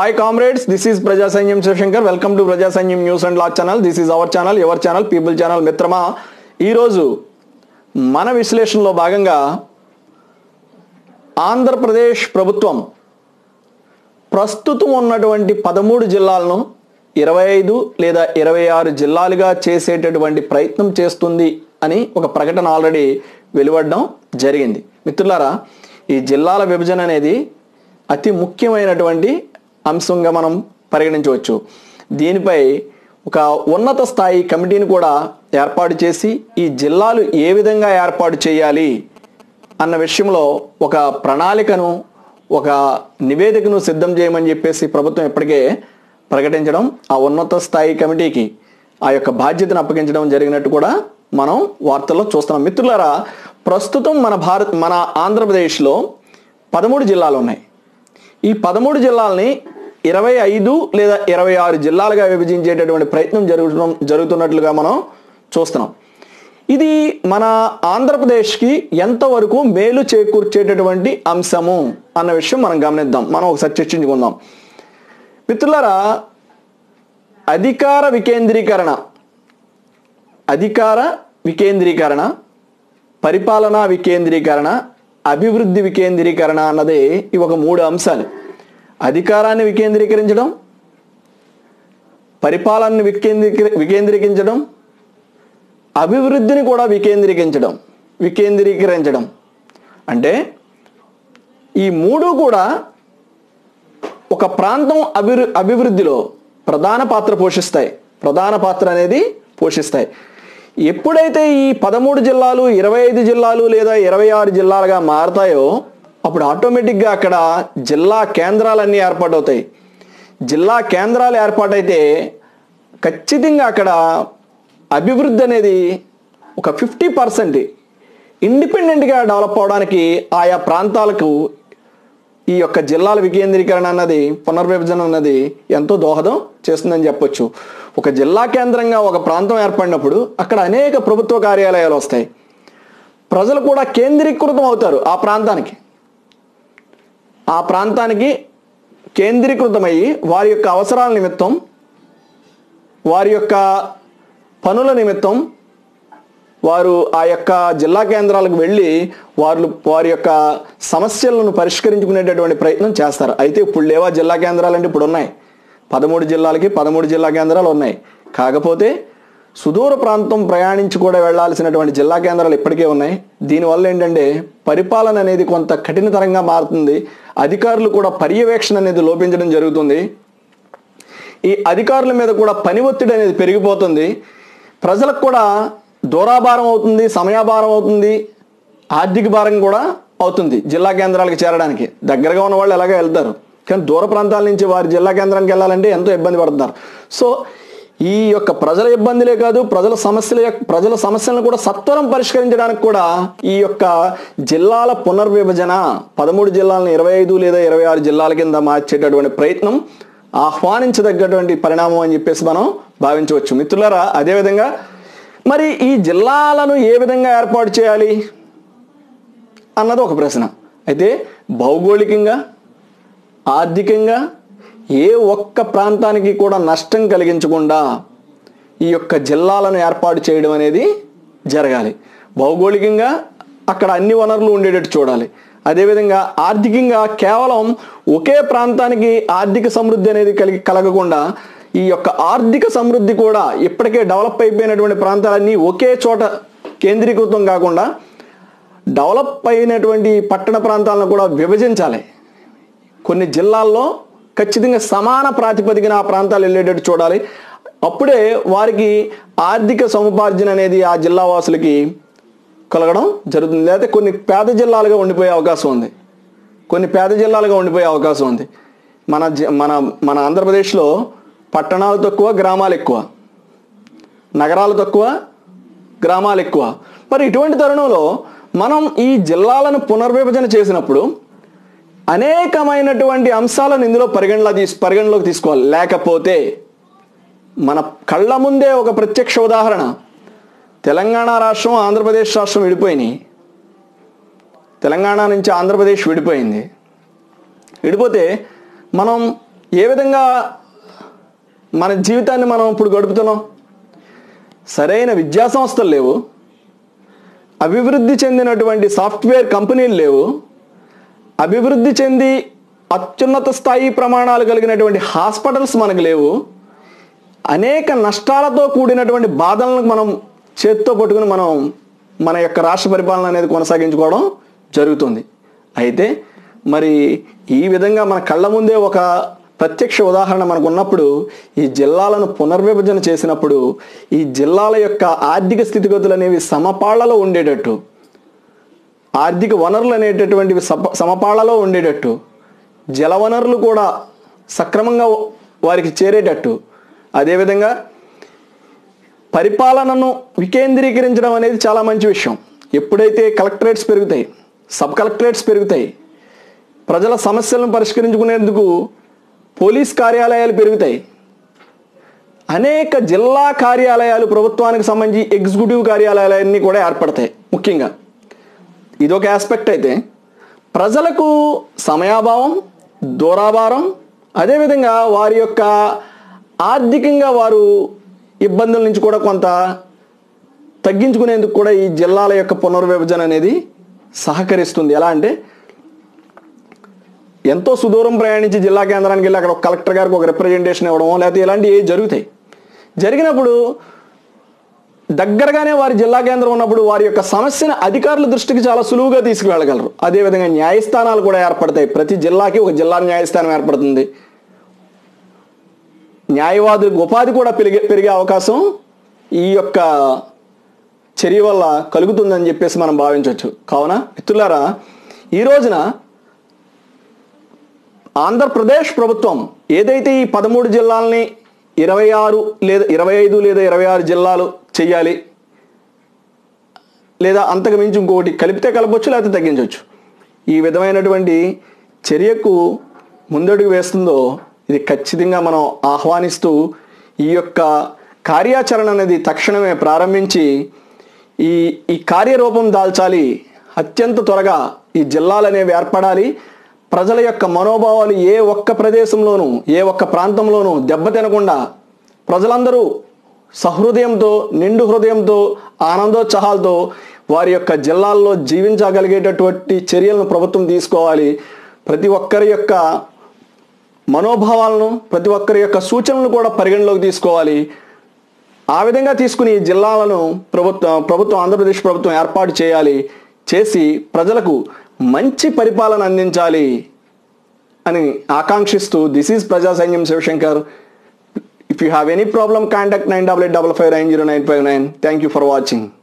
hi comrades this is Praja Sainyam Shivshankar welcome to Praja Sainyam news and law channel this is our channel ever channel people channel మిత్రమా ఈరోజు మన విశ్లేషణలో భాగంగా ఆంధ్రప్రదేశ్ ప్రభుత్వం ప్రస్తుతం ఉన్నటువంటి పదమూడు జిల్లాలను ఇరవై ఐదు లేదా ఇరవై ఆరు జిల్లాలుగా చేసేటటువంటి ప్రయత్నం చేస్తుంది అని ఒక ప్రకటన ఆల్రెడీ వెలువడడం జరిగింది మిత్రులారా ఈ జిల్లాల విభజన అనేది అతి ముఖ్యమైనటువంటి అంశంగా మనం పరిగణించవచ్చు దీనిపై ఒక ఉన్నత స్థాయి కమిటీని కూడా ఏర్పాటు చేసి ఈ జిల్లాలు ఏ విధంగా ఏర్పాటు చేయాలి అన్న విషయంలో ఒక ప్రణాళికను ఒక నివేదికను సిద్ధం చేయమని చెప్పేసి ప్రభుత్వం ఇప్పటికే ప్రకటించడం ఆ ఉన్నత స్థాయి కమిటీకి ఆ యొక్క బాధ్యతను అప్పగించడం జరిగినట్టు కూడా మనం వార్తల్లో చూస్తున్నాం మిత్రులారా ప్రస్తుతం మన భారత్ మన ఆంధ్రప్రదేశ్లో పదమూడు జిల్లాలు ఉన్నాయి ఈ పదమూడు జిల్లాలని ఇరవై ఐదు లేదా ఇరవై ఆరు జిల్లాలుగా విభజించేటటువంటి ప్రయత్నం జరుగుతున్న జరుగుతున్నట్లుగా మనం చూస్తున్నాం ఇది మన ఆంధ్రప్రదేశ్కి ఎంతవరకు మేలు చేకూర్చేటటువంటి అంశము అన్న విషయం మనం గమనిద్దాం మనం ఒకసారి చర్చించుకుందాం మిత్రులారా అధికార వికేంద్రీకరణ అధికార వికేంద్రీకరణ పరిపాలనా వికేంద్రీకరణ అభివృద్ధి వికేంద్రీకరణ అన్నది ఇవి ఒక మూడు అంశాలు అధికారాన్ని వికేంద్రీకరించడం పరిపాలనని వికేంద్రీకరి వికేంద్రీకరించడం అభివృద్ధిని కూడా వికేంద్రీకరించడం వికేంద్రీకరించడం అంటే ఈ మూడు కూడా ఒక ప్రాంతం అభివృ అభివృద్ధిలో ప్రధాన పాత్ర పోషిస్తాయి ప్రధాన పాత్ర అనేది పోషిస్తాయి ఎప్పుడైతే ఈ పదమూడు జిల్లాలు ఇరవై ఐదు జిల్లాలు లేదా ఇరవై ఆరు జిల్లాలుగా మారతాయో అప్పుడు ఆటోమేటిక్గా అక్కడ జిల్లా కేంద్రాలన్నీ ఏర్పాటవుతాయి జిల్లా కేంద్రాలు ఏర్పాటైతే ఖచ్చితంగా అక్కడ అభివృద్ధి అనేది ఒక ఫిఫ్టీ పర్సెంట్ ఇండిపెండెంట్గా డెవలప్ అవడానికి ఆయా ప్రాంతాలకు ఈ యొక్క జిల్లాల వికేంద్రీకరణ అన్నది పునర్విభజన అన్నది ఎంతో దోహదం చేస్తుందని చెప్పొచ్చు ఒక జిల్లా కేంద్రంగా ఒక ప్రాంతం ఏర్పడినప్పుడు అక్కడ అనేక ప్రభుత్వ కార్యాలయాలు వస్తాయి ప్రజలు కూడా కేంద్రీకృతం అవుతారు ఆ ప్రాంతానికి ఆ ప్రాంతానికి కేంద్రీకృతమయ్యి వారి యొక్క అవసరాల నిమిత్తం వారి యొక్క పనుల నిమిత్తం వారు ఆ యొక్క జిల్లా కేంద్రాలకు వెళ్ళి వారు వారి యొక్క సమస్యలను పరిష్కరించుకునేటటువంటి ప్రయత్నం చేస్తారు అయితే ఇప్పుడు లేవా జిల్లా కేంద్రాలు అంటే ఇప్పుడు ఉన్నాయి పదమూడు జిల్లాలకి పదమూడు జిల్లా కేంద్రాలు ఉన్నాయి కాకపోతే సుదూర ప్రాంతం ప్రయాణించి కూడా వెళ్లాల్సినటువంటి జిల్లా కేంద్రాలు ఇప్పటికే ఉన్నాయి దీనివల్ల ఏంటంటే పరిపాలన అనేది కొంత కఠినతరంగా మారుతుంది అధికారులు కూడా పర్యవేక్షణ అనేది లోపించడం జరుగుతుంది ఈ అధికారుల మీద కూడా పని ఒత్తిడి అనేది పెరిగిపోతుంది ప్రజలకు కూడా దూరాభారం అవుతుంది సమయాభారం అవుతుంది ఆర్థిక భారం కూడా అవుతుంది జిల్లా కేంద్రాలకు చేరడానికి దగ్గరగా ఉన్న వాళ్ళు ఎలాగో వెళ్తారు కానీ దూర ప్రాంతాల నుంచి వారి జిల్లా కేంద్రానికి వెళ్ళాలంటే ఎంతో ఇబ్బంది పడుతున్నారు సో ఈ యొక్క ప్రజల ఇబ్బందులే కాదు ప్రజల సమస్యల యొక్క ప్రజల సమస్యలను కూడా సత్వరం పరిష్కరించడానికి కూడా ఈ యొక్క జిల్లాల పునర్విభజన పదమూడు జిల్లాలను ఇరవై ఐదు లేదా ఇరవై ఆరు జిల్లాల కింద మార్చేటటువంటి ప్రయత్నం ఆహ్వానించదగ్గటువంటి పరిణామం అని చెప్పేసి మనం భావించవచ్చు మిత్రులారా అదేవిధంగా మరి ఈ జిల్లాలను ఏ విధంగా ఏర్పాటు చేయాలి అన్నది ఒక ప్రశ్న అయితే భౌగోళికంగా ఆర్థికంగా ఏ ఒక్క ప్రాంతానికి కూడా నష్టం కలిగించకుండా ఈ యొక్క జిల్లాలను ఏర్పాటు చేయడం అనేది జరగాలి భౌగోళికంగా అక్కడ అన్ని వనరులు ఉండేటట్టు చూడాలి అదేవిధంగా ఆర్థికంగా కేవలం ఒకే ప్రాంతానికి ఆర్థిక సమృద్ధి అనేది కలిగి కలగకుండా ఈ యొక్క ఆర్థిక సమృద్ధి కూడా ఇప్పటికే డెవలప్ అయిపోయినటువంటి ప్రాంతాలన్నీ ఒకే చోట కేంద్రీకృతం కాకుండా డెవలప్ అయినటువంటి పట్టణ ప్రాంతాలను కూడా విభజించాలి కొన్ని జిల్లాల్లో ఖచ్చితంగా సమాన ప్రాతిపదికన ఆ ప్రాంతాలు వెళ్ళేటట్టు చూడాలి అప్పుడే వారికి ఆర్థిక సముపార్జన అనేది ఆ జిల్లా వాసులకి కలగడం జరుగుతుంది లేకపోతే కొన్ని పేద జిల్లాలుగా ఉండిపోయే అవకాశం ఉంది కొన్ని పేద జిల్లాలుగా ఉండిపోయే అవకాశం ఉంది మన జి- మన మన ఆంధ్రప్రదేశ్లో పట్టణాలు తక్కువ గ్రామాలు ఎక్కువ నగరాలు తక్కువ గ్రామాలు ఎక్కువ మరి ఇటువంటి తరుణంలో మనం ఈ జిల్లాలను పునర్విభజన చేసినప్పుడు అనేకమైనటువంటి అంశాలను ఇందులో పరిగణలో తీసు పరిగణలోకి తీసుకోవాలి లేకపోతే మన కళ్ళ ముందే ఒక ప్రత్యక్ష ఉదాహరణ తెలంగాణ రాష్ట్రం ఆంధ్రప్రదేశ్ రాష్ట్రం విడిపోయినాయి తెలంగాణ నుంచి ఆంధ్రప్రదేశ్ విడిపోయింది విడిపోతే మనం ఏ విధంగా మన జీవితాన్ని మనం ఇప్పుడు గడుపుతున్నాం సరైన విద్యా సంస్థలు లేవు అభివృద్ధి చెందినటువంటి సాఫ్ట్వేర్ కంపెనీలు లేవు అభివృద్ధి చెంది అత్యున్నత స్థాయి ప్రమాణాలు కలిగినటువంటి హాస్పిటల్స్ మనకు లేవు అనేక నష్టాలతో కూడినటువంటి బాధలను మనం చేత్తో పట్టుకుని మనం మన యొక్క రాష్ట్ర పరిపాలన అనేది కొనసాగించుకోవడం జరుగుతుంది అయితే మరి ఈ విధంగా మన కళ్ళ ముందే ఒక ప్రత్యక్ష ఉదాహరణ మనకు ఉన్నప్పుడు ఈ జిల్లాలను పునర్విభజన చేసినప్పుడు ఈ జిల్లాల యొక్క ఆర్థిక స్థితిగతులు అనేవి సమపాళ్లలో ఉండేటట్టు ఆర్థిక వనరులు అనేటటువంటివి సప సమపాళ్లలో ఉండేటట్టు జల వనరులు కూడా సక్రమంగా వారికి చేరేటట్టు అదేవిధంగా పరిపాలనను వికేంద్రీకరించడం అనేది చాలా మంచి విషయం ఎప్పుడైతే కలెక్టరేట్స్ పెరుగుతాయి సబ్ కలెక్టరేట్స్ పెరుగుతాయి ప్రజల సమస్యలను పరిష్కరించుకునేందుకు పోలీస్ కార్యాలయాలు పెరుగుతాయి అనేక జిల్లా కార్యాలయాలు ప్రభుత్వానికి సంబంధించి ఎగ్జిక్యూటివ్ కార్యాలయాలన్నీ కూడా ఏర్పడతాయి ముఖ్యంగా ఇదొక ఆస్పెక్ట్ అయితే ప్రజలకు సమయాభావం దూరాభారం అదేవిధంగా వారి యొక్క ఆర్థికంగా వారు ఇబ్బందుల నుంచి కూడా కొంత తగ్గించుకునేందుకు కూడా ఈ జిల్లాల యొక్క పునర్విభజన అనేది సహకరిస్తుంది ఎలా అంటే ఎంతో సుదూరం ప్రయాణించి జిల్లా కేంద్రానికి వెళ్ళి అక్కడ ఒక కలెక్టర్ గారికి ఒక రిప్రజెంటేషన్ ఇవ్వడం లేకపోతే ఇలాంటివి జరుగుతాయి జరిగినప్పుడు దగ్గరగానే వారి జిల్లా కేంద్రం ఉన్నప్పుడు వారి యొక్క సమస్యను అధికారుల దృష్టికి చాలా సులువుగా తీసుకువెళ్ళగలరు అదేవిధంగా న్యాయస్థానాలు కూడా ఏర్పడతాయి ప్రతి జిల్లాకి ఒక జిల్లా న్యాయస్థానం ఏర్పడుతుంది న్యాయవాదులకు ఉపాధి కూడా పెరిగే పెరిగే అవకాశం ఈ యొక్క చర్య వల్ల కలుగుతుందని చెప్పేసి మనం భావించవచ్చు కావున మిత్రులారా ఈ రోజున ఆంధ్రప్రదేశ్ ప్రభుత్వం ఏదైతే ఈ పదమూడు జిల్లాలని ఇరవై ఆరు లేదా ఇరవై ఐదు లేదా ఇరవై ఆరు జిల్లాలు చెయ్యాలి లేదా అంతకు మించి ఇంకొకటి కలిపితే కలపచ్చు లేకపోతే తగ్గించవచ్చు ఈ విధమైనటువంటి చర్యకు ముందడుగు వేస్తుందో ఇది ఖచ్చితంగా మనం ఆహ్వానిస్తూ ఈ యొక్క కార్యాచరణ అనేది తక్షణమే ప్రారంభించి ఈ ఈ కార్యరూపం దాల్చాలి అత్యంత త్వరగా ఈ జిల్లాలు అనేవి ఏర్పడాలి ప్రజల యొక్క మనోభావాలు ఏ ఒక్క ప్రదేశంలోనూ ఏ ఒక్క ప్రాంతంలోనూ దెబ్బతినకుండా ప్రజలందరూ సహృదయంతో నిండు హృదయంతో ఆనందోత్సాహాలతో వారి యొక్క జిల్లాల్లో జీవించగలిగేటటువంటి చర్యలను ప్రభుత్వం తీసుకోవాలి ప్రతి ఒక్కరి యొక్క మనోభావాలను ప్రతి ఒక్కరి యొక్క సూచనలను కూడా పరిగణలోకి తీసుకోవాలి ఆ విధంగా తీసుకుని ఈ జిల్లాలను ప్రభుత్వం ప్రభుత్వం ఆంధ్రప్రదేశ్ ప్రభుత్వం ఏర్పాటు చేయాలి చేసి ప్రజలకు మంచి పరిపాలన అందించాలి అని ఆకాంక్షిస్తూ this is Praja Sainyam Shivashankar if you have any problem contact nine double eight double five nine zero nine five nine thank you for watching